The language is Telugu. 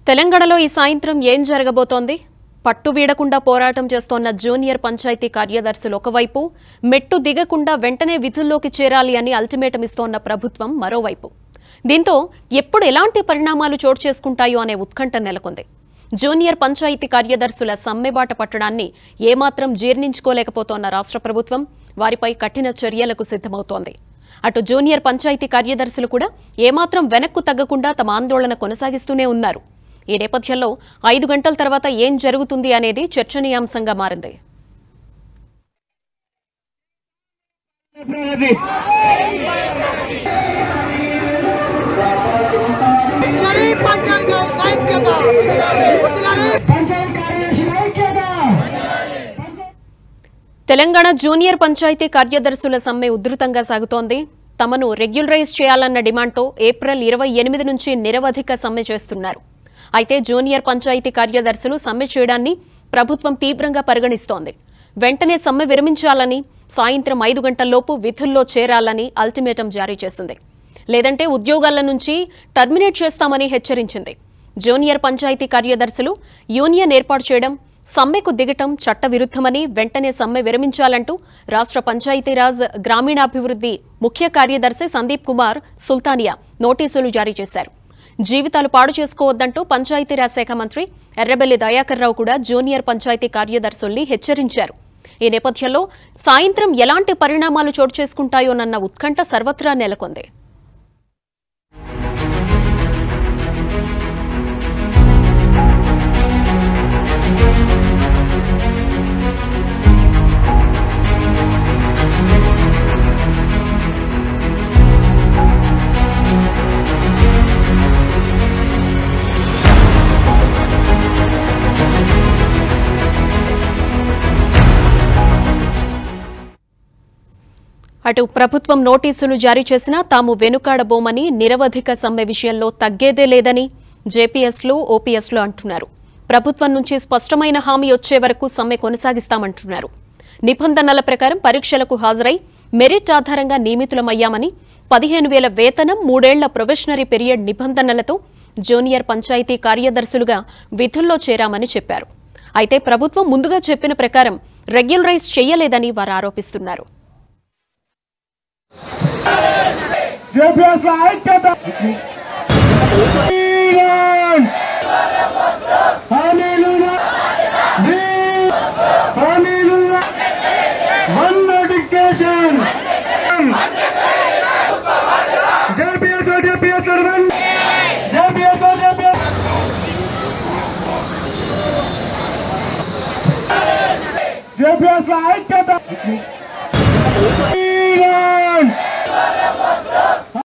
తెలంగాణలో ఈ సాయంత్రం ఏం జరగబోతోంది పట్టు వీడకుండా పోరాటం చేస్తోన్న జూనియర్ పంచాయతీ కార్యదర్శులు ఒకవైపు మెట్టు దిగకుండా వెంటనే విధుల్లోకి చేరాలి అని అల్టిమేటం ఇస్తోన్న ప్రభుత్వం మరోవైపు దీంతో ఎప్పుడు ఎలాంటి పరిణామాలు చోటు చేసుకుంటాయో అనే ఉత్కంఠ నెలకొంది జూనియర్ పంచాయతీ కార్యదర్శుల సమ్మెబాట పట్టడాన్ని ఏమాత్రం జీర్ణించుకోలేకపోతోన్న రాష్ట్ర ప్రభుత్వం వారిపై కఠిన చర్యలకు సిద్ధమవుతోంది అటు జూనియర్ పంచాయతీ కార్యదర్శులు కూడా ఏమాత్రం వెనక్కు తగ్గకుండా తమ ఆందోళన కొనసాగిస్తూనే ఉన్నారు ఈ నేపథ్యంలో ఐదు గంటల తర్వాత ఏం జరుగుతుంది అనేది చర్చనీయాంశంగా మారింది వర్ధిల్లాలి పంచాయతీ రాజ్ ఐక్యత వర్ధిల్లాలి పంచాయత్ కార్యదర్శుల ఐక్యత తెలంగాణ జూనియర్ పంచాయతీ కార్యదర్శుల సమ్మె ఉధృతంగా సాగుతోంది తమను రెగ్యులరైజ్ చేయాలన్న డిమాండ్తో ఏప్రిల్ ఇరవై ఎనిమిది నుంచి నిరవధిక సమ్మె చేస్తున్నారు అయితే జూనియర్ పంచాయతీ కార్యదర్శులు సమ్మె చేయడాన్ని ప్రభుత్వం తీవ్రంగా పరిగణిస్తోంది వెంటనే సమ్మె విరమించాలని సాయంత్రం ఐదు గంటల్లోపు విధుల్లో చేరాలని అల్టిమేటం జారీ చేసింది లేదంటే ఉద్యోగాల నుంచి టర్మినేట్ చేస్తామని హెచ్చరించింది జూనియర్ పంచాయతీ కార్యదర్శులు యూనియన్ ఏర్పాటు చేయడం సమ్మెకు దిగటం చట్టవిరుద్ధమని వెంటనే సమ్మె విరమించాలంటూ రాష్ట్ర పంచాయతీరాజ్ గ్రామీణాభివృద్ధి ముఖ్య కార్యదర్శి సందీప్ కుమార్ సుల్తానియా నోటీసులు జారీ చేశారు జీవితాలు పాడు చేసుకోవద్దంటూ పంచాయతీరాజ్ శాఖ మంత్రి ఎర్రబెల్లి దయాకర్ రావు కూడా జూనియర్ పంచాయతీ కార్యదర్శుల్ని హెచ్చరించారు ఈ నేపథ్యంలో సాయంత్రం ఎలాంటి పరిణామాలు చోటు చేసుకుంటాయోనన్న ఉత్కంఠ సర్వత్రా నెలకొంది అటు ప్రభుత్వం నోటీసులు జారీ చేసినా తాము వెనుకాడబోమని నిరవధిక సమ్మె విషయంలో తగ్గేదే లేదని జేపీఎస్లు ఓపీఎస్లు అంటున్నారు ప్రభుత్వం నుంచి స్పష్టమైన హామీ వచ్చే వరకు సమ్మె కొనసాగిస్తామంటున్నారు నిబంధనల ప్రకారం పరీక్షలకు హాజరై మెరిట్ ఆధారంగా నియమితులమయ్యామని పదిహేను వేల వేతనం మూడేళ్ల ప్రొబెషనరీ పీరియడ్ నిబంధనలతో జూనియర్ పంచాయతీ కార్యదర్శులుగా విధుల్లో చేరామని చెప్పారు అయితే ప్రభుత్వం ముందుగా చెప్పిన ప్రకారం రెగ్యులరైజ్ చేయలేదని వారు ఆరోపిస్తున్నారు జేపీఎస్ ల ఐక్యత హామీలున్న హామీలున్న one notification JPS JPS one JPS JPS JPS ల ఐక్యత